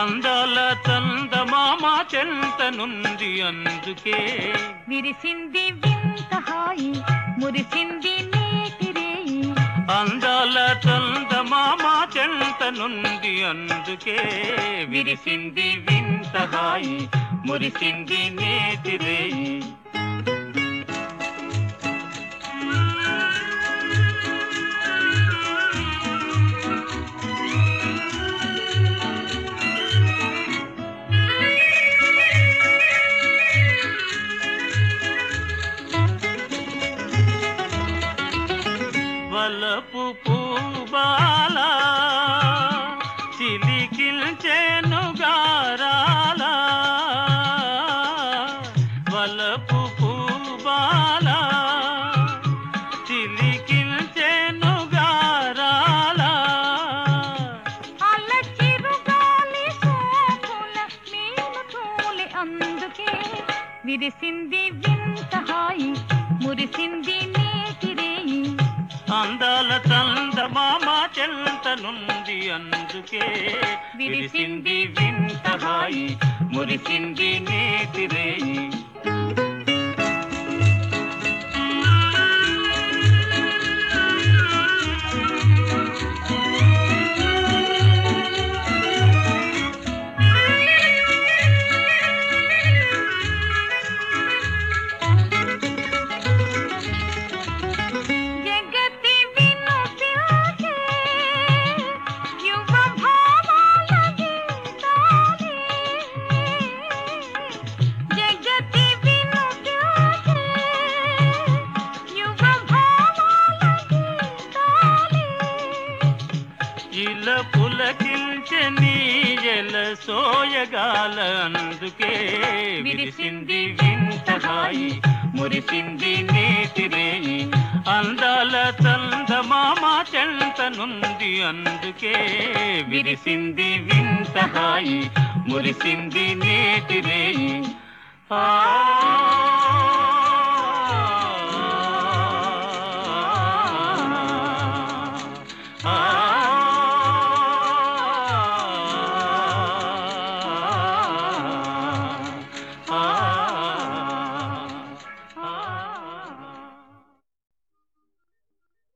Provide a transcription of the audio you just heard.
అందాల చందమామ చెంత నుండి అందుకే విరిసింది వింత హాయి మురిసింది నేటి రేయి అందాల చందమామ చెంత నుండి అందుకే విరిసింది వింత హాయి మురిసింది నేతి రేయి వలపు పూబాల చిలికిల్చెను గారాల వలపు పూబాల చిలికిల్చెను గారాల అల్ల చిరుగాలి సోకుల మేలు తోలి అందుకే విరిసింది వింత హాయి మురిసింది నేటి రేయి అందాల చందమామ చెంత నుండి అందుకే విరిసింది వింత హాయి మురిసింది నేతి రేయి జగతి వినుతిల్చే యువ భావాల గీతాలే. జగతి వినుతిల్చే యువ భావాల గీతాలే. ఇలా పులకిల్చె నీయల సోయగాల అందుకే విరిసింది వింత హాయి మురిసింది నేతి రేయి అందాల చందమామ చెంత నుండి అందుకే విరిసింది వింత హాయి మురిసింది నేతి రేయి ఆ